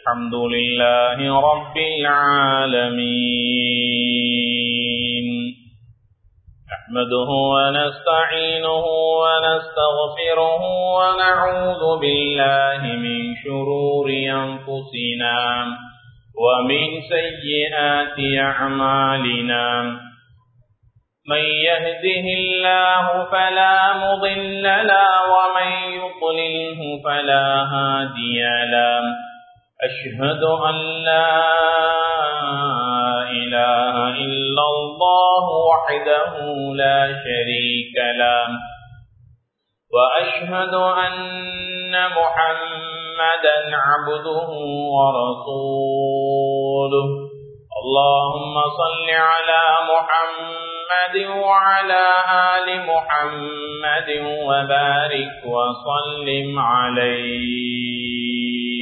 الحمد لله رب العالمين نحمده ونستعينه ونستغفره ونعوذ بالله من شرور أنفسنا ومن سيئات أعمالنا من يهده الله فلا مضل له ومن يضلله فلا هادي له أشهد أن لا إله إلا الله وحده لا شريك له وأشهد أن محمدا عبده ورسوله اللهم صل على محمد وعلى آل محمد وبارك وسلم عليه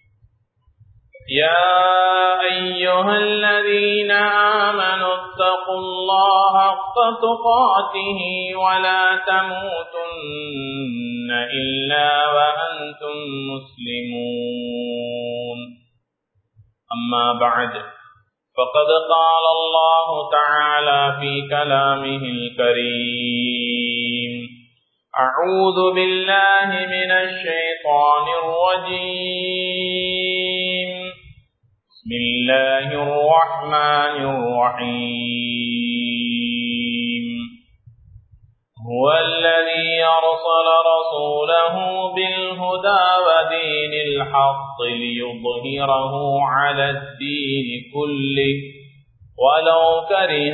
يا أيها الذين آمنوا اتقوا الله حق تقاته ولا تموتن إلا وأنتم مسلمون أما بعد فقد قال الله تعالى في كلامه الكريم أعوذ بالله من الشيطان الرجيم بسم الله الرحمن الرحيم هو الذي أرسل رسوله بالهدى ودين الحق ليظهره على الدين كله ولو كره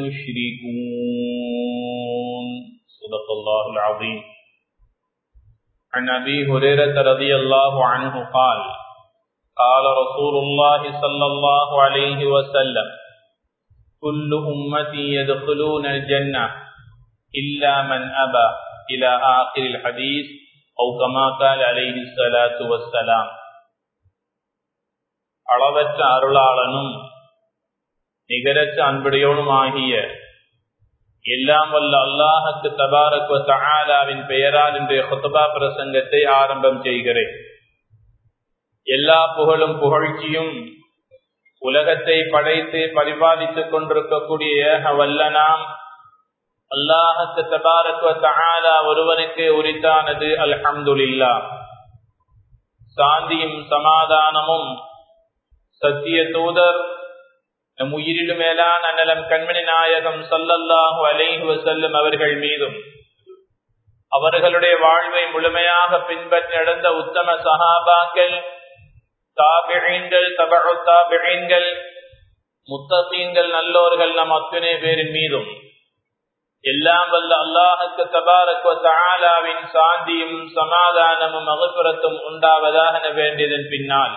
المشركون صدق الله العظيم عن أبي هريرة رضي الله عنه قال قال رسول الله صلى الله عليه وسلم كل أمتي يدخلون الجنة إلا من أبى إلى آخر الحديث أو كما قال عليه الصلاة والسلام அளவற்ற அருளாளனும் நிகரற்ற அன்புடையோனுமாகிய எல்லாம் வல்ல அல்லாஹுக்கு தபாரக் தஆலாவின் பெயரால் இன்றைய ஹுத்பா பிரசங்கத்தை ஆரம்பம் செய்கிறேன் எல்லா புகழும் புகழ்ச்சியும் உலகத்தை படைத்து பரிபாலித்துக் கொண்டிருக்கக்கூடிய ஏக வல்லனாம் அல்லாஹத்து தபாரத்வ தஆலா ஒருவனுக்கு உரித்தானது அல்ஹம்துலில்லா சாந்தியும் சமாதானமும் சத்திய தூதர் நம் உயிரிலும் மேலான அன்னலம் கண்மணி நாயகம் சல்லல்லாஹு அலைஹி வசல்லம் அவர்கள் மீதும் அவர்களுடைய வாழ்வை முழுமையாக பின்பற்றி நடந்த உத்தம சஹாபாக்கள் தாபிழீன்கள் தபு தாபிழீன்கள் முத்தகீன்கள் நல்லோர்கள் நம் அத்தனை பேரின் மீதும் எல்லாம் வல்ல அல்லாஹுக்கு தபாரக்வ தாலாவின் சாந்தியும் சமாதானமும் அகப்புறத்தும் உண்டாவதாக வேண்டியதன் பின்னால்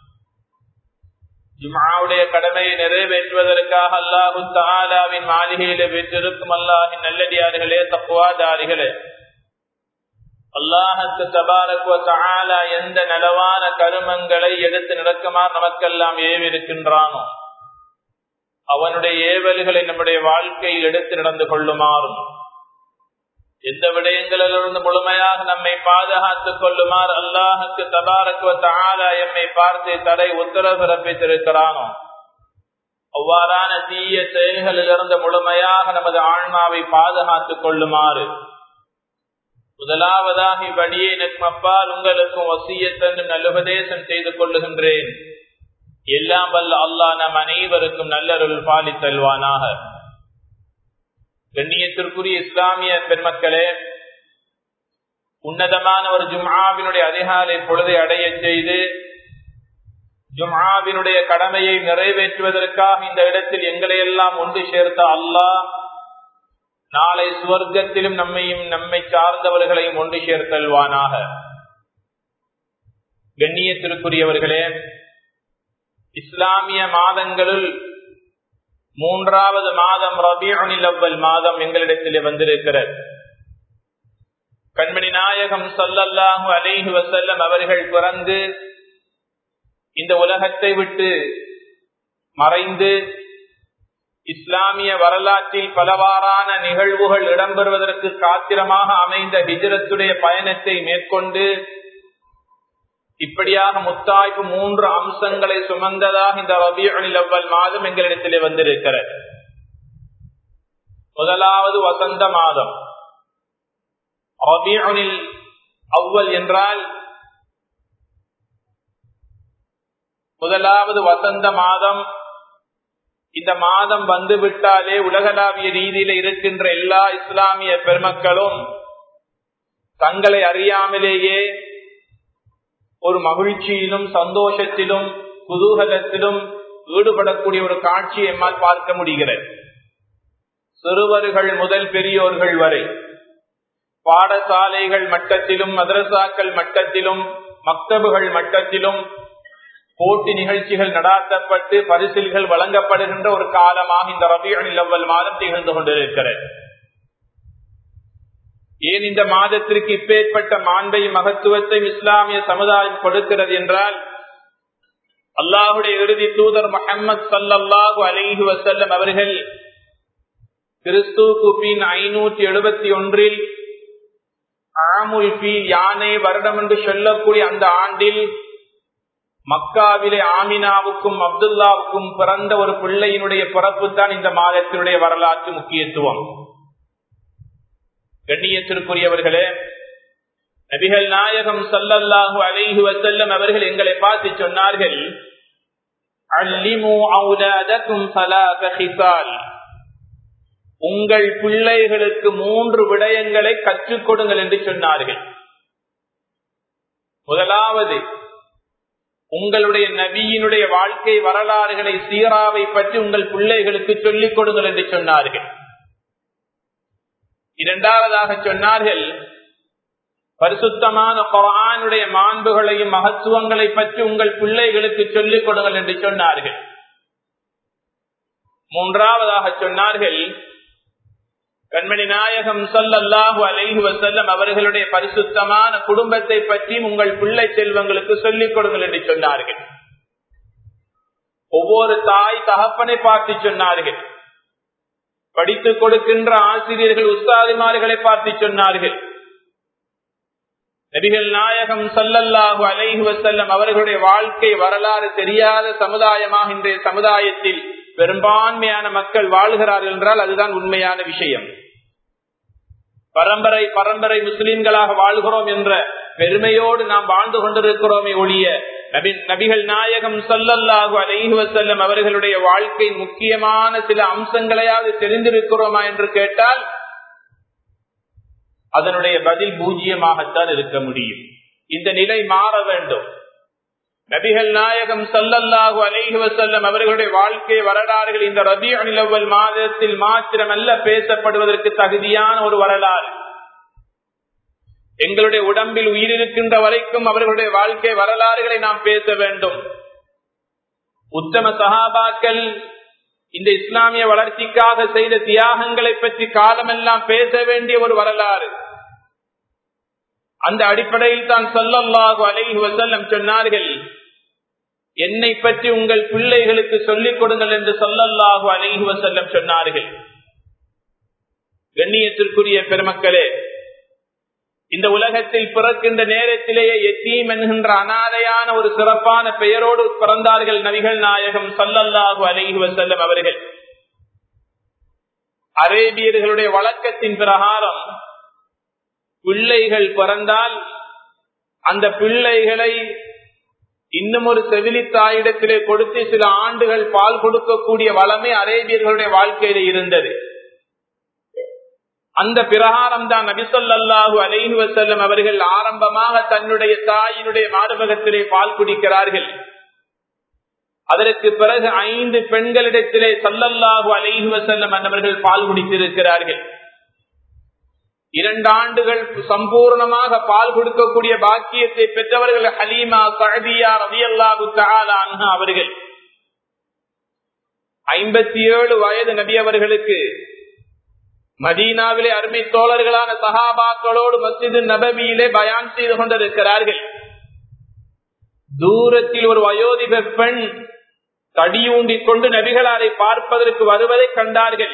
ஜுமாவுடைய கடமையை நிறைவேற்றுவதற்காக அல்லாஹு தாலாவின் மாளிகையில பெற்றிருக்கும் அல்லாஹின் நல்லடியார்களே தப்புவாதாரிகளே அல்லாஹத்து தபாரக்வ தாலா எந்த நலவான கருமங்களை எடுத்து நடக்குமாறு நமக்கெல்லாம் ஏவிருக்கின்றானோ அவனுடைய ஏவல்களை நம்முடைய வாழ்க்கையில் எடுத்து நடந்து கொள்ளுமாறும் எந்த விடயங்களிலிருந்து முழுமையாக நம்மை பாதுகாத்துக் கொள்ளுமாறு அல்லாஹுக்கு தபாரக்குவத்த ஆலா எம்மை பார்த்து தடை உத்தரவு பிறப்பித்திருக்கிறானோ அவ்வாறான தீய செயல்களிலிருந்து முழுமையாக நமது ஆன்மாவை பாதுகாத்துக் கொள்ளுமாறு முதலாவதாக இவ்வடியை நெக்மப்பால் உங்களுக்கும் வசியத்தன்று நல்லுபதேசம் செய்து கொள்ளுகின்றேன் எல்லாம் வல்ல அல்லா நம் அனைவருக்கும் நல்லருள் பாலி தல்வானாக கண்ணியத்திற்குரிய இஸ்லாமிய பெண்மக்களே உன்னதமான ஒரு ஜும்ஆவினுடைய அதிகாலை பொழுதை அடைய செய்து ஜும்ஆவினுடைய கடமையை நிறைவேற்றுவதற்காக இந்த இடத்தில் எங்களை எல்லாம் ஒன்று சேர்த்த அல்லாஹ் நாளை சுவர்க்கத்திலும் நம்மையும் நம்மை சார்ந்தவர்களையும் ஒன்று சேர்த்தல்வானாக கண்ணியத்திற்குரியவர்களே இஸ்லாமிய மாதங்களுள் மூன்றாவது மாதம் ரபியுனில் அவ்வல் மாதம் எங்களிடத்திலே வந்திருக்கிறது கண்மணி நாயகம் சொல்லல்லாஹு அலைஹி வசல்லம் அவர்கள் பிறந்து இந்த உலகத்தை விட்டு மறைந்து இஸ்லாமிய வரலாற்றில் பலவாறான நிகழ்வுகள் இடம்பெறுவதற்கு காத்திரமாக அமைந்த ஹிஜரத்துடைய பயணத்தை மேற்கொண்டு இப்படியாக முத்தாய்ப்பு மூன்று அம்சங்களை சுமந்ததாக இந்த ரபியுனில் அவ்வல் மாதம் எங்களிடத்திலே வந்திருக்கிறது முதலாவது வசந்த மாதம் ரபியுனில் அவ்வல் என்றால் முதலாவது வசந்த மாதம் இந்த மாதம் வந்து விட்டாலே உலகளாவிய ரீதியில இருக்கின்ற எல்லா இஸ்லாமிய பெருமக்களும் தங்களை அறியாமலேயே ஒரு மகிழ்ச்சியிலும் சந்தோஷத்திலும் குதூகலத்திலும் ஈடுபடக்கூடிய ஒரு காட்சியை எம்மால் பார்க்க முடிகிறது சிறுவர்கள் முதல் பெரியோர்கள் வரை பாடசாலைகள் மட்டத்திலும் மதரசாக்கள் மட்டத்திலும் மக்தபுகள் மட்டத்திலும் போட்டி நிகழ்ச்சிகள் நடாத்தப்பட்டு பரிசில்கள் வழங்கப்படுகின்ற ஒரு காலமாக இந்த ரபியனில் அவ்வல் மாதம் திகழ்ந்து கொண்டிருக்கிறது ஏன் இந்த மாதத்திற்கு இப்பேற்பட்ட மாண்பை மகத்துவத்தை இஸ்லாமிய சமுதாயம் கொடுக்கிறது என்றால் அல்லாஹுடைய இறுதி தூதர் முகமது சல்லாஹூ அலிஹி வசல்லம் அவர்கள் கிறிஸ்து குபின் ஐநூற்றி எழுபத்தி ஒன்றில் ஆமுல் பி யானை வருடம் என்று சொல்லக்கூடிய அந்த ஆண்டில் மக்காவிலே ஆமினாவுக்கும் அப்துல்லாவுக்கும் பிறந்த ஒரு பிள்ளையினுடைய பிறப்பு தான் இந்த மாதத்தினுடைய வரலாற்று முக்கியத்துவம் கண்ணியத்திற்குரியவர்களே நபிகள் நாயகம் சல்லல்லாஹு அலைஹி வசல்லம் அவர்கள் எங்களை பார்த்து சொன்னார்கள் உங்கள் பிள்ளைகளுக்கு மூன்று விடயங்களை கற்றுக் கொடுங்கள் என்று சொன்னார்கள் முதலாவது உங்களுடைய நபியினுடைய வாழ்க்கை வரலாறுகளை சீராவை பற்றி உங்கள் பிள்ளைகளுக்கு சொல்லிக் கொடுங்கள் என்று சொன்னார்கள் இரண்டாவதாக சொன்னார்கள் பரிசுத்தமான குரானுடைய மாண்புகளையும் மகத்துவங்களை பற்றி உங்கள் பிள்ளைகளுக்கு சொல்லிக் கொடுங்கள் என்று சொன்னார்கள் மூன்றாவதாக சொன்னார்கள் கண்மணி நாயகம் சொல்லல்லாஹு அலைஹு வசல்லம் அவர்களுடைய பரிசுத்தமான குடும்பத்தை பற்றி உங்கள் பிள்ளை செல்வங்களுக்கு சொல்லிக் கொடுங்கள் என்று சொன்னார்கள் ஒவ்வொரு தாய் தகப்பனை பார்த்து சொன்னார்கள் படித்துக் கொடுக்கின்ற ஆசிரியர்கள் உஸ்தாதிமார்களை பார்த்து சொன்னார்கள் நபிகள் நாயகம் சல்லல்லாஹு அலைஹு வசல்லம் அவர்களுடைய வாழ்க்கை வரலாறு தெரியாத சமுதாயமாக இன்றைய சமுதாயத்தில் பெரும்பான்மையான மக்கள் வாழ்கிறார்கள் என்றால் அதுதான் உண்மையான விஷயம் பரம்பரை பரம்பரை முஸ்லிம்களாக வாழ்கிறோம் என்ற பெருமையோடு நாம் வாழ்ந்து கொண்டிருக்கிறோமே ஒழிய நபிகள் நாயகம் சொல்லல்லாஹு அலைஹி வசல்லம் அவர்களுடைய வாழ்க்கை முக்கியமான சில அம்சங்களையாவது தெரிந்திருக்கிறோமா என்று கேட்டால் அதனுடைய பதில் பூஜ்ஜியமாகத்தான் இருக்க முடியும் இந்த நிலை மாற வேண்டும் நபிகள் நாயகம் சல்லல்லாஹு அலைஹி வசல்லம் அவர்களுடைய வாழ்க்கை வரலாறுகள் இந்த ரபி அனிலவல் மாதத்தில் மாத்திரமல்ல பேசப்படுவதற்கு தகுதியான ஒரு வரலாறு எங்களுடைய உடம்பில் உயிரிருக்கின்ற வரைக்கும் அவர்களுடைய வாழ்க்கை வரலாறுகளை நாம் பேச வேண்டும் உத்தம சகாபாக்கள் இந்த இஸ்லாமிய வளர்ச்சிக்காக செய்த தியாகங்களை பற்றி காலமெல்லாம் பேச வேண்டிய ஒரு வரலாறு அந்த அடிப்படையில் தான் சொல்லல்லாஹு அலைஹி வசல்லம் சொன்னார்கள் என்னை பற்றி உங்கள் பிள்ளைகளுக்கு சொல்லிக் கொடுங்கள் என்று சொல்லல்லாஹு அலைஹி வசல்லம் சொன்னார்கள் கண்ணியத்திற்குரிய பெருமக்களே இந்த உலகத்தில் பிறக்கின்ற நேரத்திலேயே எத்தீம் என்கின்ற அனாதையான ஒரு சிறப்பான பெயரோடு பிறந்தார்கள் நபிகள் நாயகம் சல்லல்லாஹு அலைஹி வசல்லம் அவர்கள் அரேபியர்களுடைய வழக்கத்தின் பிரகாரம் பிள்ளைகள் பிறந்தால் அந்த பிள்ளைகளை இன்னும் ஒரு செவிலி தாயிடத்திலே கொடுத்து சில ஆண்டுகள் பால் கொடுக்கக்கூடிய வளமை அரேபியர்களுடைய வாழ்க்கையில இருந்தது அந்த பிரகாரம் தான் நபிசல்லாஹு அலைஹி வசல்லம் அவர்கள் ஆரம்பமாக தன்னுடைய தாயினுடைய மார்பகத்திலே பால் குடிக்கிறார்கள் அதற்கு பிறகு ஐந்து பெண்களிடத்திலே சல்லல்லாஹு அலைஹி வசல்லம் அன்னவர்கள் பால் குடித்திருக்கிறார்கள் இரண்டு ஆண்டுகள் சம்பூர்ணமாக பால் கொடுக்கக்கூடிய பாக்கியத்தை பெற்றவர்கள் ஹலீமா சஹதியா ரவி அல்லாஹு அவர்கள் ஐம்பத்தி ஏழு வயது நபி அவர்களுக்கு மதீனாவிலே அருமை தோழர்களான சஹாபாக்களோடு மசிது நபவியிலே பயான் செய்து கொண்டிருக்கிறார்கள் தூரத்தில் ஒரு வயோதிப பெண் தடியூண்டிக் கொண்டு நபிகளாரை பார்ப்பதற்கு வருவதை கண்டார்கள்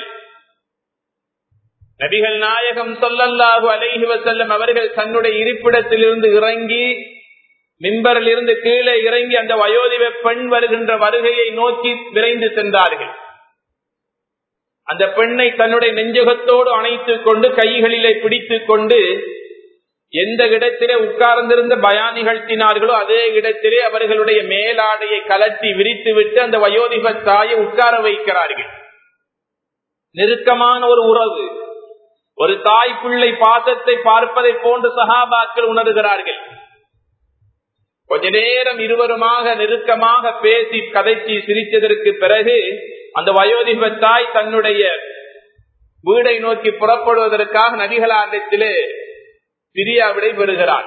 நபிகள் நாயகம் சொல்லல்லாஹு அலைஹி வசல்லம் அவர்கள் தன்னுடைய இருப்பிடத்திலிருந்து இறங்கி மிம்பரில் இருந்து கீழே இறங்கி அந்த வயோதிப பெண் வருகின்ற வருகையை நோக்கி விரைந்து சென்றார்கள் அந்த பெண்ணை தன்னுடைய நெஞ்சகத்தோடு அணைத்துக் கொண்டு கைகளிலே பிடித்துக் கொண்டு எந்த இடத்திலே உட்கார்ந்திருந்த பயான் நிகழ்த்தினார்களோ அதே இடத்திலே அவர்களுடைய மேலாடையை கலட்டி விரித்து விட்டு அந்த வயோதிப தாயை உட்கார வைக்கிறார்கள் நெருக்கமான ஒரு உறவு ஒரு தாய் பிள்ளை பாசத்தை பார்ப்பதை போன்று சகாபாக்கள் உணர்கிறார்கள் கொஞ்ச நேரம் இருவருமாக நெருக்கமாக பேசி கதைச்சி சிரித்ததற்கு பிறகு அந்த வயோதிப தாய் தன்னுடைய வீடை நோக்கி புறப்படுவதற்காக நபிகளாண்டத்திலே பிரியா விடை பெறுகிறார்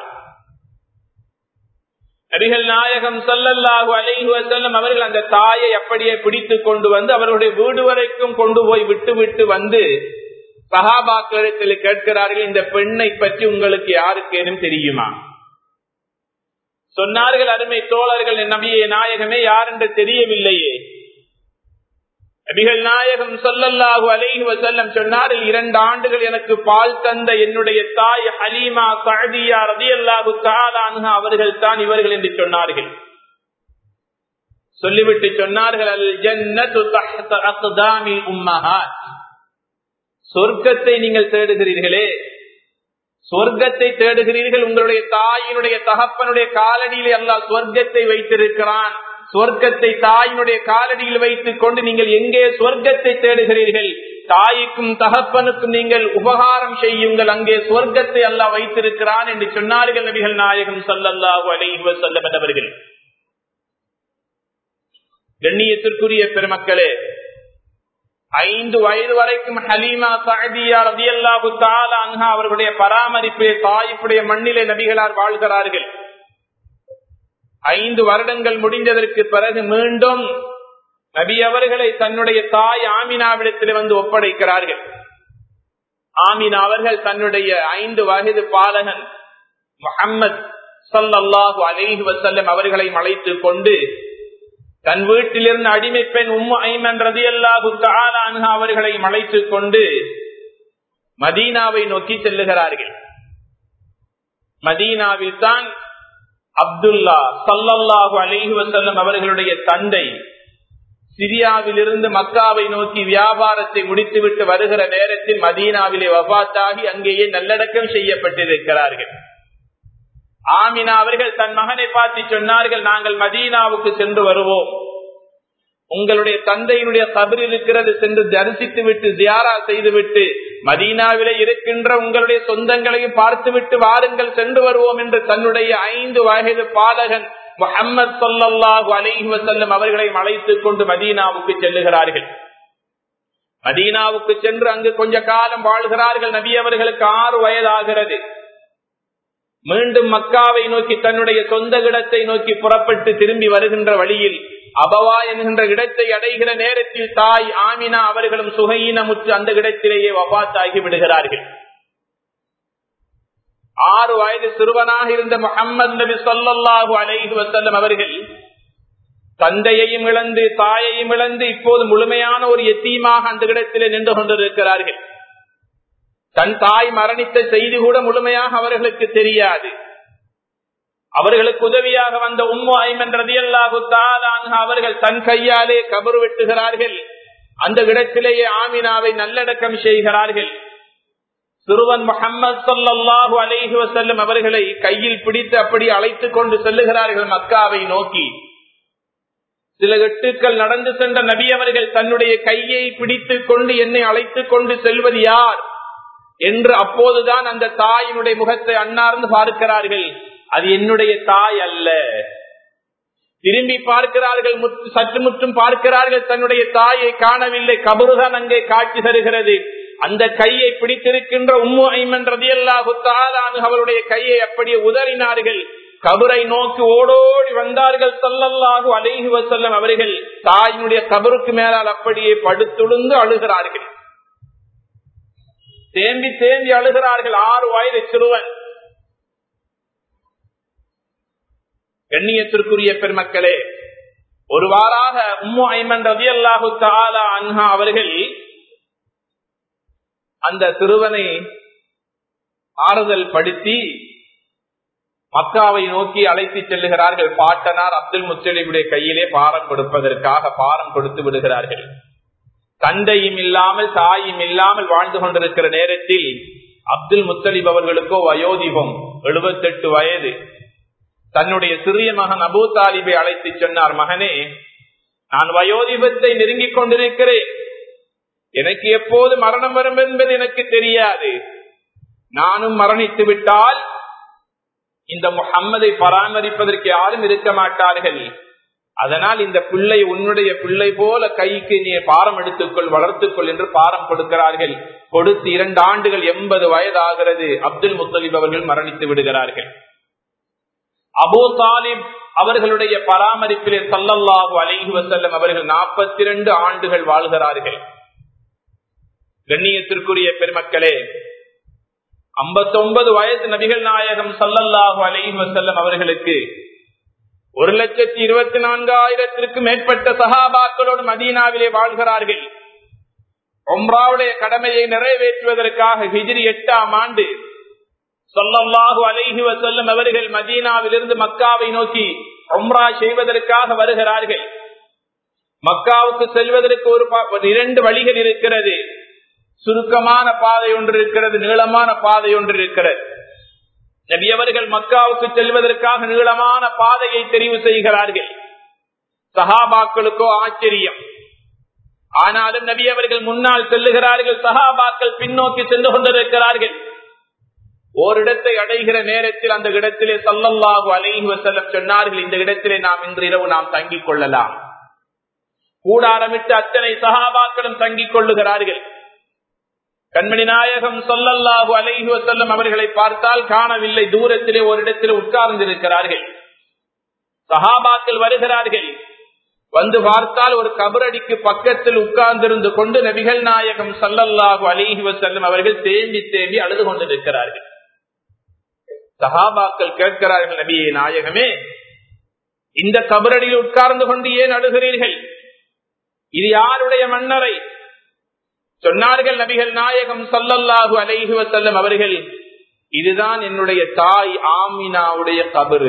நபிகள் நாயகம் சல்லல்லாஹு அலைஹி வசல்லம் அவர்கள் அந்த தாயை அப்படியே பிடித்துக் கொண்டு வந்து அவர்களுடைய வீடு வரைக்கும் கொண்டு போய் விட்டு விட்டு வந்து சகாபாக்களிடத்தில் கேட்கிறார்கள் இந்த பெண்ணை பற்றி உங்களுக்கு யாருக்கேனும் தெரியுமா சொன்னார்கள் அருமை தோழர்கள் நபியை நாயகமே யார் என்று தெரியவில்லையே நபிகள் நாயகம் சொல்லல்லாஹு அலைஹி வசல்லம் சொன்னார்கள் இரண்டு ஆண்டுகள் எனக்கு பால் தந்த என்னுடைய தாய் ஹலீமா சஹதியா ரதி அல்லாஹு தாலான்ஹா அவர்கள் தான் இவர்கள் என்று சொன்னார்கள் சொல்லிவிட்டு சொன்னார்கள் அல் ஜன்னத்து தஹ்த அக்தாமி உம்மஹாத் சொர்க்கத்தை நீங்கள் தேடுகிறீர்களே சொர்க்கத்தை தேடுகிறீர்கள் உங்களுடைய தாயினுடைய தகப்பனுடைய காலடியிலே அல்லாஹ் சொர்க்கத்தை வைத்திருக்கிறான் சொர்க்கத்தை தாயினுடைய காலடியில் வைத்துக் கொண்டு நீங்கள் எங்கே சொர்க்கத்தை தேடுகிறீர்கள் தாய்க்கும் தகப்பனுக்கும் நீங்கள் உபகாரம் செய்யுங்கள் அங்கே சொர்க்கத்தை அல்ல வைத்திருக்கிறான் என்று சொன்னார்கள் நபிகள் நாயகம் சல்லல்லாஹு அலைஹி வஸல்லம் என்பவர்கள் கண்ணியத்திற்குரிய பெருமக்களே ஐந்து வயது வரைக்கும் ஹலீமா சஹதியா ரதியல்லாஹு தாலா அன்ஹா அவர்களுடைய பராமரிப்பிலே தாய்ப்புடைய மண்ணிலே நபிகளார் வாழ்கிறார்கள் ஐந்து வருடங்கள் முடிந்ததற்கு பிறகு மீண்டும் நபி அவர்களை தன்னுடைய தாய் ஆமினாவிடத்தில் வந்து ஒப்படைக்கிறார்கள் ஆமினா அவர்கள் தன்னுடைய ஐந்து வயது பாலகன் முகம்மது சல்லாஹு அலைஹி வசல்லம் அவர்களை அழைத்துக் கொண்டு தன் வீட்டிலிருந்து அடிமை பெண் உம்மு ஐமன் ரதி அல்லாஹு அவர்களை அழைத்துக் கொண்டு மதீனாவை நோக்கி செல்லுகிறார்கள் மதீனாவில் தான் அப்துல்லா சல்லல்லாஹு அலிஹி வசல்லம் அவர்களுடைய தந்தை சிரியாவிலிருந்து மக்காவை நோக்கி வியாபாரத்தை முடித்துவிட்டு வருகிற நேரத்தில் மதீனாவிலே வபாத்தாகி அங்கேயே நல்லடக்கம் செய்யப்பட்டிருக்கிறார்கள் ஆமினா அவர்கள் தன் மகனை பார்த்து சொன்னார்கள் நாங்கள் மதீனாவுக்கு சென்று வருவோம் உங்களுடைய தந்தையினுடைய கபர் இருக்கிறது சென்று தரிசித்து விட்டு தியாரா செய்துவிட்டு மதீனாவிலே இருக்கின்ற உங்களுடைய சொந்தங்களையும் பார்த்துவிட்டு வாருங்கள் சென்று வருவோம் என்று தன்னுடைய ஐந்து வயது பாலகன் முகம்மது சொல்லாஹு அலைஹி வசல்லம் அவர்களை அழைத்துக் கொண்டு மதீனாவுக்கு செல்லுகிறார்கள் மதீனாவுக்கு சென்று அங்கு கொஞ்ச காலம் வாழ்கிறார்கள் நபி அவர்களுக்கு ஆறு வயதாகிறது மீண்டும் மக்காவை நோக்கி தன்னுடைய சொந்த இடத்தை நோக்கி புறப்பட்டு திரும்பி வருகின்ற வழியில் அபவா என்கின்ற இடத்தை அடைகிற நேரத்தில் தாய் ஆமினா அவர்களும் சுகையினமுற்று அந்த இடத்திலேயே வபாத்தாகி விடுகிறார்கள் ஆறு வயது சிறுவனாக இருந்த முகம்மது நபி சொல்லாஹு அலைஹி வசல்லம் அவர்கள் தந்தையையும் இழந்து தாயையும் இழந்து இப்போது முழுமையான ஒரு எத்தீமாக அந்த இடத்திலே நின்று கொண்டிருக்கிறார்கள் தன் தாய் மரணித்த செய்தி கூட முழுமையாக அவர்களுக்கு தெரியாது அவர்களுக்கு உதவியாக வந்த உம்மு ஐமன் ரதியல்லாஹு அவர்கள் தன் கையாலே கபரு வெட்டுகிறார்கள் அந்த இடத்திலேயே ஆமினாவை நல்லடக்கம் செய்கிறார்கள் சிறுவன் முகமது சல்லாஹூ அலைஹி வசல்லம் அவர்களை கையில் பிடித்து அப்படி அழைத்துக் கொண்டு செல்லுகிறார்கள் மக்காவை நோக்கி சில எட்டுக்கள் நடந்து சென்ற நபி அவர்கள் தன்னுடைய கையை பிடித்துக் கொண்டு என்னை அழைத்துக் கொண்டு செல்வது யார் என்று அப்போதுதான் அந்த தாயினுடைய முகத்தை அன்னார்ந்து பார்க்கிறார்கள் அது என்னுடைய தாய் அல்ல திரும்பி பார்க்கிறார்கள் சற்று முற்றும் பார்க்கிறார்கள் தன்னுடைய தாயை காணவில்லை கபருதான் அங்கே காட்சி தருகிறது அந்த கையை பிடித்திருக்கின்ற உம்மு ஐமன் ரதியல்லாஹு அவருடைய கையை அப்படியே உதறினார்கள் கபரை நோக்கி ஓடோடி வந்தார்கள் சல்லல்லாஹு அலைஹி வசல்லம் அவர்கள் தாயினுடைய கபருக்கு மேலால் அப்படியே படுத்துழுந்து அழுகிறார்கள் தேம்பி தேம்பி அழுகிறார்கள் ஆறு வயது சிறுவன் கண்ணியத்திற்குரிய பெருமக்களே ஒருவாறாக உம்மு ஐமன் ரவி அல்லாஹு தாலா அன்ஹா அவர்கள் அந்த சிறுவனை ஆறுதல் படுத்தி மக்காவை நோக்கி அழைத்து செல்லுகிறார்கள் பாட்டனார் அப்துல் முத்தலிபுடைய கையிலே பாரம் கொடுப்பதற்காக பாரம் கொடுத்து விடுகிறார்கள் தந்தையும் இல்லாமல் தாயும் இல்லாமல் வாழ்ந்து கொண்டிருக்கிற நேரத்தில் அப்துல் முத்தலிப் அவர்களுக்கோ வயோதிபம் எழுபத்தெட்டு வயது தன்னுடைய சிறிய மகன் அபூ தாலிபை அழைத்து சொன்னார் மகனே நான் வயோதிபத்தை நெருங்கிக் கொண்டிருக்கிறேன் எனக்கு எப்போது மரணம் வரும் என்பது எனக்கு தெரியாது நானும் மரணித்து விட்டால் இந்த முகம்மதை பராமரிப்பதற்கு யாரும் இருக்க மாட்டார்கள் அதனால் இந்த பிள்ளை உன்னுடைய பிள்ளை போல கைக்கு நீ பாரம் எடுத்துக்கொள் வளர்த்துக்கொள் என்று பாரம் கொடுக்கிறார்கள் கொடுத்து இரண்டு ஆண்டுகள் எண்பது வயதாகிறது அப்துல் முத்தலிப் அவர்கள் மரணித்து விடுகிறார்கள் அபூ தாலிப் அவர்களுடைய பராமரிப்பிலே சல்லல்லாஹு அலைஹி வசல்லம் அவர்கள் நாற்பத்தி இரண்டு ஆண்டுகள் வாழ்கிறார்கள் கண்ணியத்திற்குரிய பெருமக்களே ஐம்பத்தொன்பது வயது நபிகள் நாயகம் சல்லல்லாஹு அலைஹி வசல்லம் அவர்களுக்கு ஒரு லட்சத்தி இருபத்தி நான்காயிரத்திற்கு மேற்பட்ட சகாபாக்களோடு மதீனாவிலே வாழ்கிறார்கள் ஒம்ராவுடைய கடமையை நிறைவேற்றுவதற்காக ஹிஜ்ரி எட்டாம் ஆண்டு சொல்லல்லாஹு அலைஹி வசல்லம் அவர்கள் மதீனாவிலிருந்து மக்காவை நோக்கி ஒம்ரா செய்வதற்காக வருகிறார்கள் மக்காவுக்கு செல்வதற்கு ஒரு இரண்டு வழிகள் இருக்கிறது சுருக்கமான பாதை ஒன்று இருக்கிறது நீளமான பாதை ஒன்று இருக்கிறது நபி அவர்கள் மக்காவுக்கு செல்வதற்காக நீளமான பாதையை தெரிவு செய்கிறார்கள் சஹாபாக்களுக்கோ ஆச்சரியம் ஆனாலும் நபி அவர்கள் முன்னால் செல்லுகிறார்கள் சஹாபாக்கள் பின்னோக்கி சென்று கொண்டிருக்கிறார்கள் ஓரிடத்தை அடைகிற நேரத்தில் அந்த இடத்திலே சல்லல்லாஹு அலைஹி வசல்லம் சொன்னார்கள் இந்த இடத்திலே நாம் இன்று இரவு நாம் தங்கிக் கொள்ளலாம் கூடாரமிட்டு அத்தனை சகாபாக்களும் தங்கிக் கொள்ளுகிறார்கள் கண்மணி நாயகம் சொல்லல்லாஹு அலைஹி வசல்லம் அவர்களை பார்த்தால் காணவில்லை தூரத்திலே ஒரு இடத்திலே உட்கார்ந்திருக்கிறார்கள் சஹாபாக்கள் வருகிறார்கள் வந்து பார்த்தால் ஒரு கபரடிக்கு பக்கத்தில் உட்கார்ந்திருந்து கொண்டு நபிகள் நாயகம் சல்லல்லாஹு அலிஹி வசல்லம் அவர்கள் தேம்பி தேம்பி அழுது கொண்டிருக்கிறார்கள் சஹாபாக்கள் கேட்கிறார்கள் நபியே நாயகமே இந்த கபரடியில் உட்கார்ந்து கொண்டு ஏன் அழுகிறீர்கள் இது யாருடைய மன்னரை சொன்னார்கள் நபிகள் நாயகம் சல்லல்லாஹு அலைஹி வசல்லம் அவர்கள் இதுதான் என்னுடைய தாய் ஆமினாவுடைய கபரு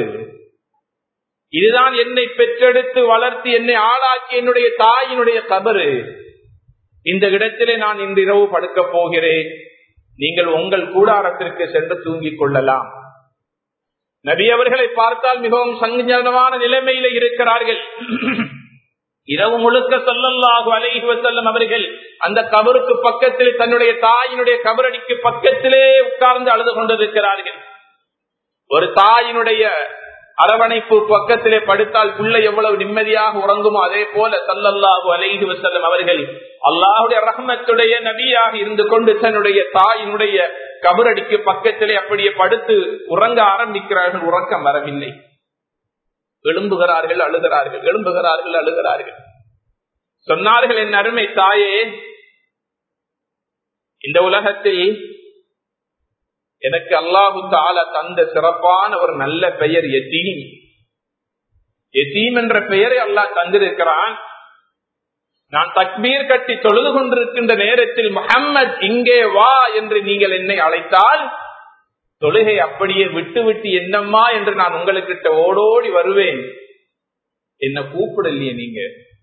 இதுதான் என்னை பெற்றெடுத்து வளர்த்து என்னை ஆளாக்கி என்னுடைய தாயினுடைய கபரு இந்த இடத்திலே நான் இன்று இரவு படுக்க போகிறேன் நீங்கள் உங்கள் கூடாரத்திற்கு சென்று தூங்கிக் கொள்ளலாம் நபி அவர்களை பார்த்தால் மிகவும் சங்கஜனமான நிலைமையில இருக்கிறார்கள் இரவு முழுக்க சொல்லல்லாஹு அலைஹி வசல்லம் அவர்கள் அந்த கபருக்கு பக்கத்தில் தன்னுடைய தாயினுடைய கபரடிக்கு பக்கத்திலே உட்கார்ந்து அழுது கொண்டிருக்கிறார்கள் ஒரு தாயினுடைய அரவணைப்பு பக்கத்திலே படுத்தால் பிள்ளை எவ்வளவு நிம்மதியாக உறங்குமோ அதே போல சல்லல்லாஹு அலைஹி வசல்லம் அவர்கள் அல்லாஹுடைய ரஹமத்துடைய நபியாக இருந்து கொண்டு தன்னுடைய தாயினுடைய கபரடிக்கு பக்கத்திலே அப்படியே படுத்து உறங்க ஆரம்பிக்கிறார்கள் உறக்கம் வரவில்லை எழும்புகிறார்கள் அழுகிறார்கள் எழும்புகிறார்கள் அழுகிறார்கள் சொன்னார்கள் என் அருமை தாயே இந்த உலகத்தில் எனக்கு அல்லாஹு தால தந்த சிறப்பான ஒரு நல்ல பெயர் எத்தீம் எத்தீம் என்ற பெயரை அல்லாஹ் தந்திருக்கிறான் நான் தக்பீர் கட்டி தொழுது கொண்டிருக்கின்ற நேரத்தில் முகம்மது இங்கே வா என்று நீங்கள் என்னை அழைத்தால் தொழுகை அப்படியே விட்டு விட்டு என்னம்மா என்று நான் உங்களுக்கிட்ட ஓடோடி வருவேன் என்ன கூப்பிடலையே நீங்க